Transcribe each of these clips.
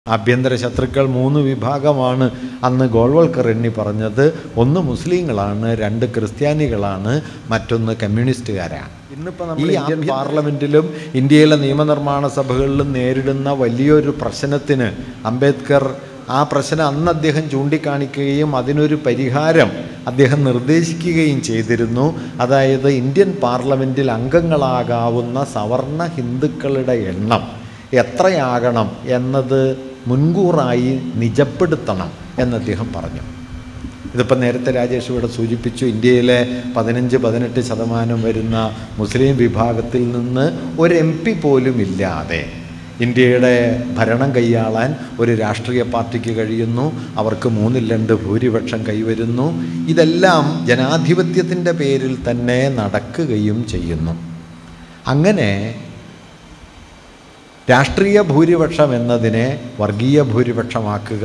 ആഭ്യന്തര ശത്രുക്കൾ മൂന്ന് വിഭാഗമാണ് അന്ന് ഗോൾവൾക്കർ എണ്ണി പറഞ്ഞത് ഒന്ന് മുസ്ലിങ്ങളാണ് രണ്ട് ക്രിസ്ത്യാനികളാണ് മറ്റൊന്ന് കമ്മ്യൂണിസ്റ്റുകാരാണ് ഇന്നിപ്പോൾ നമ്മൾ ഈ ഇന്ത്യൻ പാർലമെൻറ്റിലും ഇന്ത്യയിലെ നിയമനിർമ്മാണ സഭകളിലും നേരിടുന്ന വലിയൊരു പ്രശ്നത്തിന് അംബേദ്കർ ആ പ്രശ്നം അന്ന് അദ്ദേഹം ചൂണ്ടിക്കാണിക്കുകയും അതിനൊരു പരിഹാരം അദ്ദേഹം നിർദ്ദേശിക്കുകയും ചെയ്തിരുന്നു അതായത് ഇന്ത്യൻ പാർലമെൻറ്റിൽ അംഗങ്ങളാകാവുന്ന സവർണ ഹിന്ദുക്കളുടെ എണ്ണം എത്രയാകണം എന്നത് മുൻകൂറായി നിജപ്പെടുത്തണം എന്ന് അദ്ദേഹം പറഞ്ഞു ഇതിപ്പോൾ നേരത്തെ രാജേഷ് ഇവിടെ സൂചിപ്പിച്ചു ഇന്ത്യയിലെ പതിനഞ്ച് പതിനെട്ട് ശതമാനം വരുന്ന മുസ്ലിം വിഭാഗത്തിൽ നിന്ന് ഒരു എം പി പോലും ഇല്ലാതെ ഇന്ത്യയുടെ ഭരണം കൈയാളാൻ ഒരു രാഷ്ട്രീയ പാർട്ടിക്ക് കഴിയുന്നു അവർക്ക് മൂന്നിൽ രണ്ട് ഭൂരിപക്ഷം കൈവരുന്നു ഇതെല്ലാം ജനാധിപത്യത്തിൻ്റെ പേരിൽ തന്നെ നടക്കുകയും ചെയ്യുന്നു അങ്ങനെ രാഷ്ട്രീയ ഭൂരിപക്ഷം എന്നതിനെ വർഗീയ ഭൂരിപക്ഷമാക്കുക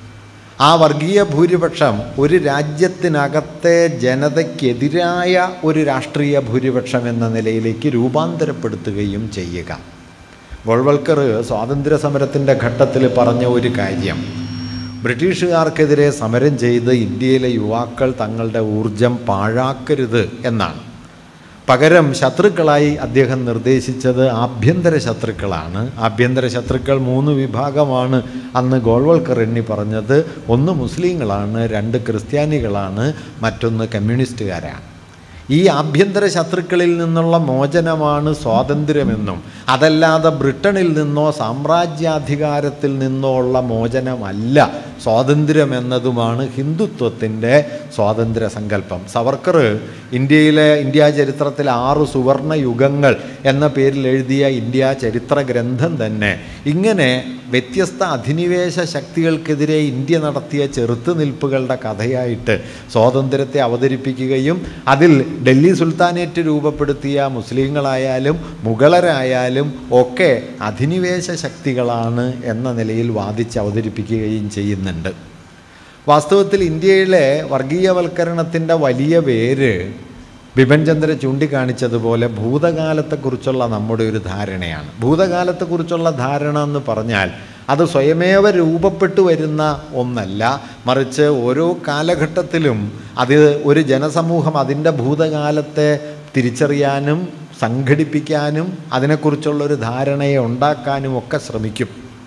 ആ വർഗീയ ഭൂരിപക്ഷം ഒരു രാജ്യത്തിനകത്തെ ജനതയ്ക്കെതിരായ ഒരു രാഷ്ട്രീയ ഭൂരിപക്ഷം എന്ന നിലയിലേക്ക് രൂപാന്തരപ്പെടുത്തുകയും ചെയ്യുക ഗോൾവൾക്കർ സ്വാതന്ത്ര്യ സമരത്തിൻ്റെ ഘട്ടത്തിൽ പറഞ്ഞ ഒരു കാര്യം ബ്രിട്ടീഷുകാർക്കെതിരെ സമരം ചെയ്ത് ഇന്ത്യയിലെ യുവാക്കൾ തങ്ങളുടെ ഊർജം പാഴാക്കരുത് എന്നാണ് പകരം ശത്രുക്കളായി അദ്ദേഹം നിർദ്ദേശിച്ചത് ആഭ്യന്തര ശത്രുക്കളാണ് ആഭ്യന്തര ശത്രുക്കൾ മൂന്ന് വിഭാഗമാണ് അന്ന് ഗോൾവൾക്കർ എണ്ണി പറഞ്ഞത് ഒന്ന് മുസ്ലിങ്ങളാണ് രണ്ട് ക്രിസ്ത്യാനികളാണ് മറ്റൊന്ന് കമ്മ്യൂണിസ്റ്റുകാരാണ് ഈ ആഭ്യന്തര ശത്രുക്കളിൽ നിന്നുള്ള മോചനമാണ് സ്വാതന്ത്ര്യമെന്നും അതല്ലാതെ ബ്രിട്ടനിൽ നിന്നോ സാമ്രാജ്യാധികാരത്തിൽ നിന്നോ ഉള്ള മോചനമല്ല സ്വാതന്ത്ര്യമെന്നതുമാണ് ഹിന്ദുത്വത്തിൻ്റെ സ്വാതന്ത്ര്യ സങ്കല്പം സവർക്കർ ഇന്ത്യയിലെ ഇന്ത്യ ചരിത്രത്തിൽ ആറ് സുവർണ യുഗങ്ങൾ എന്ന പേരിൽ എഴുതിയ ഇന്ത്യ ചരിത്ര ഗ്രന്ഥം തന്നെ ഇങ്ങനെ വ്യത്യസ്ത അധിനിവേശ ശക്തികൾക്കെതിരെ ഇന്ത്യ നടത്തിയ ചെറുത്തുനിൽപ്പുകളുടെ കഥയായിട്ട് സ്വാതന്ത്ര്യത്തെ അവതരിപ്പിക്കുകയും അതിൽ ഡൽഹി സുൽത്താനേറ്റ് രൂപപ്പെടുത്തിയ മുസ്ലിങ്ങളായാലും മുഗളരായാലും ഒക്കെ അധിനിവേശ ശക്തികളാണ് എന്ന നിലയിൽ വാദിച്ച് അവതരിപ്പിക്കുകയും ചെയ്യുന്നുണ്ട് വാസ്തവത്തിൽ ഇന്ത്യയിലെ വർഗീയവൽക്കരണത്തിൻ്റെ വലിയ പേര് ബിപിൻ ചന്ദ്ര ചൂണ്ടിക്കാണിച്ചതുപോലെ ഭൂതകാലത്തെക്കുറിച്ചുള്ള നമ്മുടെ ഒരു ധാരണയാണ് ഭൂതകാലത്തെക്കുറിച്ചുള്ള ധാരണ എന്ന് പറഞ്ഞാൽ അത് സ്വയമേവ രൂപപ്പെട്ടു വരുന്ന ഒന്നല്ല മറിച്ച് ഓരോ കാലഘട്ടത്തിലും അത് ഒരു ജനസമൂഹം അതിൻ്റെ ഭൂതകാലത്തെ തിരിച്ചറിയാനും സംഘടിപ്പിക്കാനും അതിനെക്കുറിച്ചുള്ളൊരു ധാരണയെ ഉണ്ടാക്കാനും ഒക്കെ ശ്രമിക്കും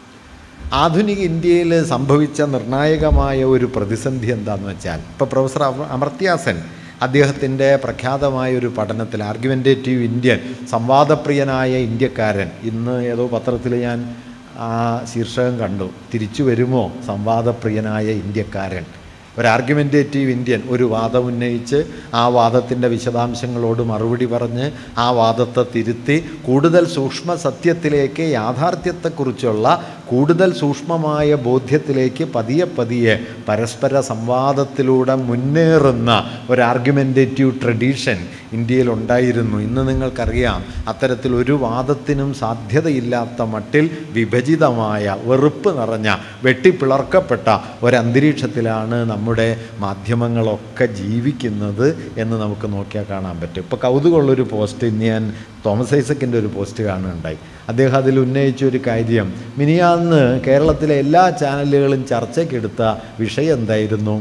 ആധുനിക ഇന്ത്യയിൽ സംഭവിച്ച നിർണായകമായ ഒരു പ്രതിസന്ധി എന്താണെന്ന് വെച്ചാൽ ഇപ്പോൾ പ്രൊഫസർ അമ- അമർത്യാസൻ അദ്ദേഹത്തിൻ്റെ പ്രഖ്യാതമായ ഒരു പഠനത്തിൽ ആർഗ്യുമെൻറ്റേറ്റീവ് ഇന്ത്യൻ സംവാദപ്രിയനായ ഇന്ത്യക്കാരൻ ഇന്ന് ഏതോ പത്രത്തിൽ ഞാൻ ആ ശീർഷകം കണ്ടു തിരിച്ചു വരുമോ സംവാദപ്രിയനായ ഇന്ത്യക്കാരൻ ഒരു ആർഗ്യുമെൻറ്റേറ്റീവ് ഇന്ത്യൻ ഒരു വാദം ഉന്നയിച്ച് ആ വാദത്തിൻ്റെ വിശദാംശങ്ങളോട് മറുപടി പറഞ്ഞ് ആ വാദത്തെ തിരുത്തി കൂടുതൽ സൂക്ഷ്മ സത്യത്തിലേക്ക് യാഥാർത്ഥ്യത്തെക്കുറിച്ചുള്ള കൂടുതൽ സൂക്ഷ്മമായ ബോധ്യത്തിലേക്ക് പതിയെ പതിയെ പരസ്പര സംവാദത്തിലൂടെ മുന്നേറുന്ന ഒരു ആർഗ്യുമെൻറ്റേറ്റീവ് ട്രഡീഷൻ ഇന്ത്യയിൽ ഉണ്ടായിരുന്നു ഇന്ന് നിങ്ങൾക്കറിയാം അത്തരത്തിൽ ഒരു വാദത്തിനും സാധ്യതയില്ലാത്ത മട്ടിൽ വിഭജിതമായ വെറുപ്പ് നിറഞ്ഞ വെട്ടിപ്പിളർക്കപ്പെട്ട ഒരന്തരീക്ഷത്തിലാണ് നമ്മുടെ മാധ്യമങ്ങളൊക്കെ ജീവിക്കുന്നത് എന്ന് നമുക്ക് നോക്കിയാൽ കാണാൻ പറ്റും ഇപ്പോൾ കൗതുകമുള്ളൊരു പോസ്റ്റ് ഇന്ന് ഞാൻ തോമസ് ഐസക്കിൻ്റെ ഒരു പോസ്റ്റ് കാണുകയുണ്ടായി അദ്ദേഹം അതിൽ ഉന്നയിച്ച ഒരു കാര്യം മിനിയാന്ന് കേരളത്തിലെ എല്ലാ ചാനലുകളും ചർച്ചയ്ക്കെടുത്ത വിഷയം എന്തായിരുന്നു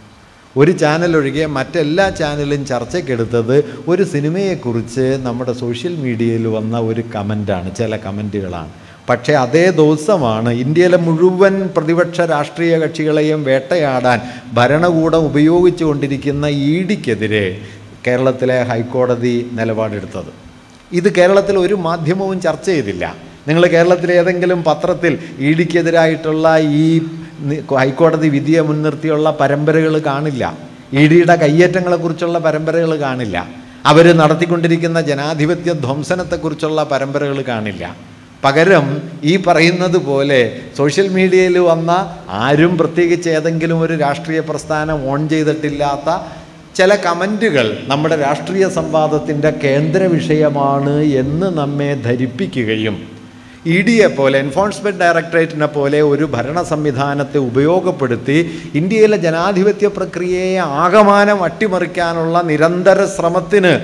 ഒരു ചാനൽ ഒഴികെ മറ്റെല്ലാ ചാനലും ചർച്ചയ്ക്കെടുത്തത് ഒരു സിനിമയെക്കുറിച്ച് നമ്മുടെ സോഷ്യൽ മീഡിയയിൽ വന്ന ഒരു കമൻ്റാണ് ചില കമൻറ്റുകളാണ് പക്ഷേ അതേ ദിവസമാണ് ഇന്ത്യയിലെ മുഴുവൻ പ്രതിപക്ഷ രാഷ്ട്രീയ കക്ഷികളെയും വേട്ടയാടാൻ ഭരണകൂടം ഉപയോഗിച്ചുകൊണ്ടിരിക്കുന്ന ഇ ഡിക്കെതിരെ കേരളത്തിലെ ഹൈക്കോടതി നിലപാടെടുത്തത് ഇത് കേരളത്തിൽ ഒരു മാധ്യമവും ചർച്ച ചെയ്തില്ല നിങ്ങൾ കേരളത്തിലെ ഏതെങ്കിലും പത്രത്തിൽ ഇ ഡിക്കെതിരായിട്ടുള്ള ഈ നി- ഹൈക്കോടതി വിധിയെ മുൻനിർത്തിയുള്ള പരമ്പരകൾ കാണില്ല ഇ ഡിയുടെ കയ്യേറ്റങ്ങളെക്കുറിച്ചുള്ള പരമ്പരകൾ കാണില്ല അവർ നടത്തിക്കൊണ്ടിരിക്കുന്ന ജനാധിപത്യ ധ്വംസനത്തെക്കുറിച്ചുള്ള പരമ്പരകൾ കാണില്ല പകരം ഈ പറയുന്നത് പോലെ സോഷ്യൽ മീഡിയയിൽ വന്ന ആരും പ്രത്യേകിച്ച് ഏതെങ്കിലും ഒരു രാഷ്ട്രീയ പ്രസ്ഥാനം ഓൺ ചെയ്തിട്ടില്ലാത്ത ചില കമൻറ്റുകൾ നമ്മുടെ രാഷ്ട്രീയ സംവാദത്തിൻ്റെ കേന്ദ്ര വിഷയമാണ് എന്ന് നമ്മെ ധരിപ്പിക്കുകയും ഇ ഡിയെ പോലെ എൻഫോഴ്സ്മെൻറ്റ് ഡയറക്ടറേറ്റിനെ പോലെ ഒരു ഭരണ സംവിധാനത്തെ ഉപയോഗപ്പെടുത്തി ഇന്ത്യയിലെ ജനാധിപത്യ പ്രക്രിയയെ ആകമാനം അട്ടിമറിക്കാനുള്ള നിരന്തര ശ്രമത്തിന്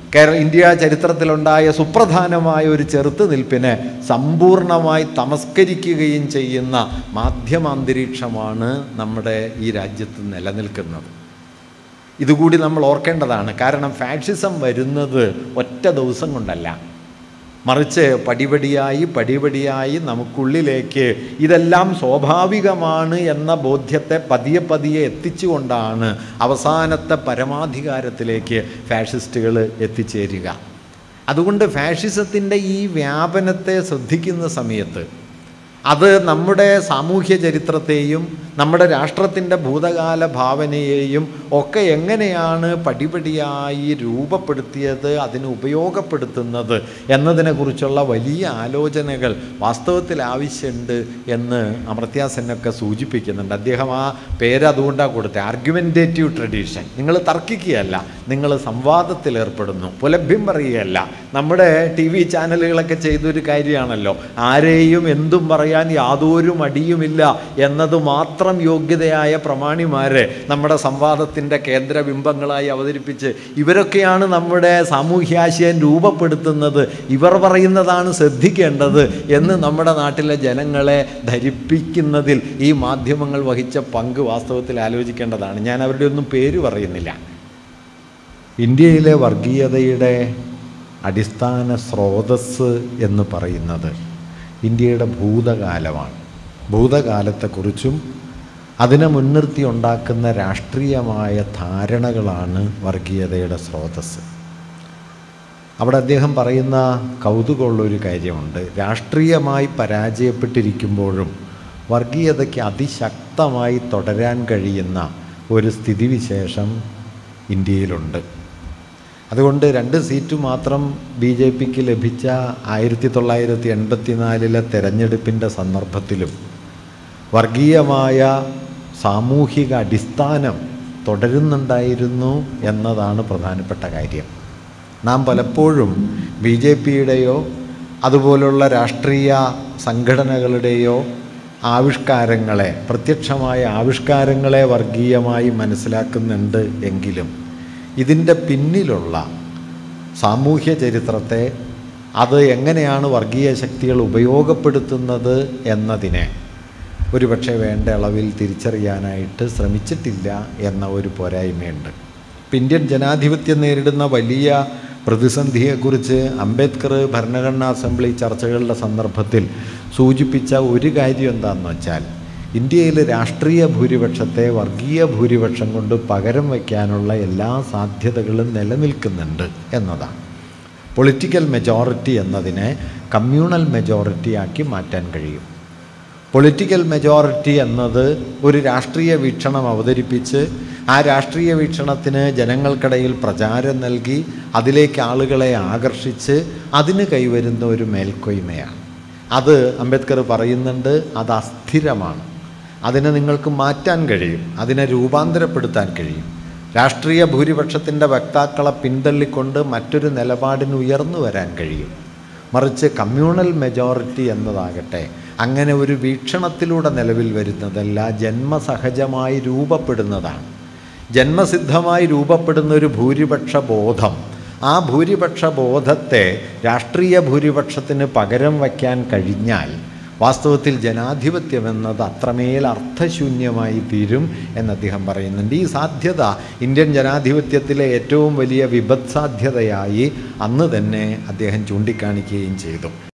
കേരള ഇന്ത്യ ചരിത്രത്തിലുണ്ടായ സുപ്രധാനമായ ഒരു ചെറുത്തുനിൽപ്പിനെ സമ്പൂർണമായി തമസ്കരിക്കുകയും ചെയ്യുന്ന മാധ്യമാന്തരീക്ഷമാണ് നമ്മുടെ ഈ രാജ്യത്ത് നിലനിൽക്കുന്നത് ഇതുകൂടി നമ്മൾ ഓർക്കേണ്ടതാണ് കാരണം ഫാഷിസം വരുന്നത് ഒറ്റ ദിവസം കൊണ്ടല്ല മറിച്ച് പടിപടിയായി പടിപടിയായി നമുക്കുള്ളിലേക്ക് ഇതെല്ലാം സ്വാഭാവികമാണ് എന്ന ബോധ്യത്തെ പതിയെ പതിയെ എത്തിച്ചുകൊണ്ടാണ് അവസാനത്തെ പരമാധികാരത്തിലേക്ക് ഫാഷിസ്റ്റുകൾ എത്തിച്ചേരുക അതുകൊണ്ട് ഫാഷിസത്തിൻ്റെ ഈ വ്യാപനത്തെ ശ്രദ്ധിക്കുന്ന സമയത്ത് അത് നമ്മുടെ സാമൂഹ്യ ചരിത്രത്തെയും നമ്മുടെ രാഷ്ട്രത്തിൻ്റെ ഭൂതകാല ഭാവനയെയും ഒക്കെ എങ്ങനെയാണ് പടിപടിയായി രൂപപ്പെടുത്തിയത് അതിന് ഉപയോഗപ്പെടുത്തുന്നത് എന്നതിനെക്കുറിച്ചുള്ള വലിയ ആലോചനകൾ വാസ്തവത്തിൽ ആവശ്യമുണ്ട് എന്ന് അമർത്യാസെന്നൊക്കെ സൂചിപ്പിക്കുന്നുണ്ട് അദ്ദേഹം ആ പേര് അതുകൊണ്ടാണ് കൊടുത്തത് ആർഗ്യുമെൻറ്റേറ്റീവ് ട്രഡീഷൻ നിങ്ങൾ തർക്കിക്കുകയല്ല നിങ്ങൾ സംവാദത്തിൽ ഏർപ്പെടുന്നു പുലഭ്യം പറയുകയല്ല നമ്മുടെ ടി വി ചാനലുകളൊക്കെ ചെയ്തൊരു കാര്യമാണല്ലോ ആരെയും എന്തും പറയാൻ യാതൊരു മടിയുമില്ല എന്നത് മാത്രം യോഗ്യതയായ പ്രമാണിമാരെ നമ്മുടെ സംവാദത്തിൻ്റെ കേന്ദ്രബിംബങ്ങളായി അവതരിപ്പിച്ച് ഇവരൊക്കെയാണ് നമ്മുടെ സാമൂഹ്യാശയം രൂപപ്പെടുത്തുന്നത് ഇവർ പറയുന്നതാണ് ശ്രദ്ധിക്കേണ്ടത് എന്ന് നമ്മുടെ നാട്ടിലെ ജനങ്ങളെ ധരിപ്പിക്കുന്നതിൽ ഈ മാധ്യമങ്ങൾ വഹിച്ച പങ്ക് വാസ്തവത്തിൽ ആലോചിക്കേണ്ടതാണ് ഞാൻ അവരുടെ ഒന്നും പേര് പറയുന്നില്ല ഇന്ത്യയിലെ വർഗീയതയുടെ അടിസ്ഥാന സ്രോതസ്സ് എന്ന് പറയുന്നത് ഇന്ത്യയുടെ ഭൂതകാലമാണ് ഭൂതകാലത്തെക്കുറിച്ചും അതിനെ മുൻനിർത്തി ഉണ്ടാക്കുന്ന രാഷ്ട്രീയമായ ധാരണകളാണ് വർഗീയതയുടെ സ്രോതസ്സ് അവിടെ അദ്ദേഹം പറയുന്ന കൗതുകമുള്ളൊരു കാര്യമുണ്ട് രാഷ്ട്രീയമായി പരാജയപ്പെട്ടിരിക്കുമ്പോഴും വർഗീയതയ്ക്ക് അതിശക്തമായി തുടരാൻ കഴിയുന്ന ഒരു സ്ഥിതിവിശേഷം ഇന്ത്യയിലുണ്ട് അതുകൊണ്ട് രണ്ട് സീറ്റ് മാത്രം ബി ജെ പിക്ക് ലഭിച്ച ആയിരത്തി തൊള്ളായിരത്തി എൺപത്തി നാലിലെ തെരഞ്ഞെടുപ്പിൻ്റെ സന്ദർഭത്തിലും വർഗീയമായ സാമൂഹിക അടിസ്ഥാനം തുടരുന്നുണ്ടായിരുന്നു എന്നതാണ് പ്രധാനപ്പെട്ട കാര്യം നാം പലപ്പോഴും ബി ജെ പിയുടെയോ അതുപോലുള്ള രാഷ്ട്രീയ സംഘടനകളുടെയോ ആവിഷ്കാരങ്ങളെ പ്രത്യക്ഷമായ ആവിഷ്കാരങ്ങളെ വർഗീയമായി മനസ്സിലാക്കുന്നുണ്ട് എങ്കിലും ഇതിൻ്റെ പിന്നിലുള്ള സാമൂഹ്യ ചരിത്രത്തെ അത് എങ്ങനെയാണ് വർഗീയ ശക്തികൾ ഉപയോഗപ്പെടുത്തുന്നത് എന്നതിനെ ഒരുപക്ഷെ വേണ്ട അളവിൽ തിരിച്ചറിയാനായിട്ട് ശ്രമിച്ചിട്ടില്ല എന്ന ഒരു പോരായ്മയുണ്ട് ഇപ്പം ഇന്ത്യൻ ജനാധിപത്യം നേരിടുന്ന വലിയ പ്രതിസന്ധിയെക്കുറിച്ച് അംബേദ്കർ ഭരണഘടനാ അസംബ്ലി ചർച്ചകളുടെ സന്ദർഭത്തിൽ സൂചിപ്പിച്ച ഒരു കാര്യം എന്താണെന്ന് വെച്ചാൽ ഇന്ത്യയിൽ രാഷ്ട്രീയ ഭൂരിപക്ഷത്തെ വർഗീയ ഭൂരിപക്ഷം കൊണ്ട് പകരം വയ്ക്കാനുള്ള എല്ലാ സാധ്യതകളും നിലനിൽക്കുന്നുണ്ട് എന്നതാണ് പൊളിറ്റിക്കൽ മെജോറിറ്റി എന്നതിനെ കമ്മ്യൂണൽ മെജോറിറ്റി ആക്കി മാറ്റാൻ കഴിയും പൊളിറ്റിക്കൽ മെജോറിറ്റി എന്നത് ഒരു രാഷ്ട്രീയ വീക്ഷണം അവതരിപ്പിച്ച് ആ രാഷ്ട്രീയ വീക്ഷണത്തിന് ജനങ്ങൾക്കിടയിൽ പ്രചാരം നൽകി അതിലേക്ക് ആളുകളെ ആകർഷിച്ച് അതിന് കൈവരുന്ന ഒരു മേൽക്കൊയ്മയാണ് അത് അംബേദ്കർ പറയുന്നുണ്ട് അത് അസ്ഥിരമാണ് അതിനെ നിങ്ങൾക്ക് മാറ്റാൻ കഴിയും അതിനെ രൂപാന്തരപ്പെടുത്താൻ കഴിയും രാഷ്ട്രീയ ഭൂരിപക്ഷത്തിൻ്റെ വക്താക്കളെ പിന്തള്ളിക്കൊണ്ട് മറ്റൊരു നിലപാടിന് ഉയർന്നു വരാൻ കഴിയും മറിച്ച് കമ്മ്യൂണൽ മെജോറിറ്റി എന്നതാകട്ടെ അങ്ങനെ ഒരു വീക്ഷണത്തിലൂടെ നിലവിൽ വരുന്നതല്ല ജന്മസഹജമായി രൂപപ്പെടുന്നതാണ് ജന്മസിദ്ധമായി രൂപപ്പെടുന്ന ഒരു ഭൂരിപക്ഷ ബോധം ആ ഭൂരിപക്ഷ ബോധത്തെ രാഷ്ട്രീയ ഭൂരിപക്ഷത്തിന് പകരം വയ്ക്കാൻ കഴിഞ്ഞാൽ വാസ്തവത്തിൽ ജനാധിപത്യം എന്നത് അത്രമേൽ അർത്ഥശൂന്യമായി തീരും എന്ന് അദ്ദേഹം പറയുന്നുണ്ട് ഈ സാധ്യത ഇന്ത്യൻ ജനാധിപത്യത്തിലെ ഏറ്റവും വലിയ വിപത് സാധ്യതയായി അന്ന് തന്നെ അദ്ദേഹം ചൂണ്ടിക്കാണിക്കുകയും ചെയ്തു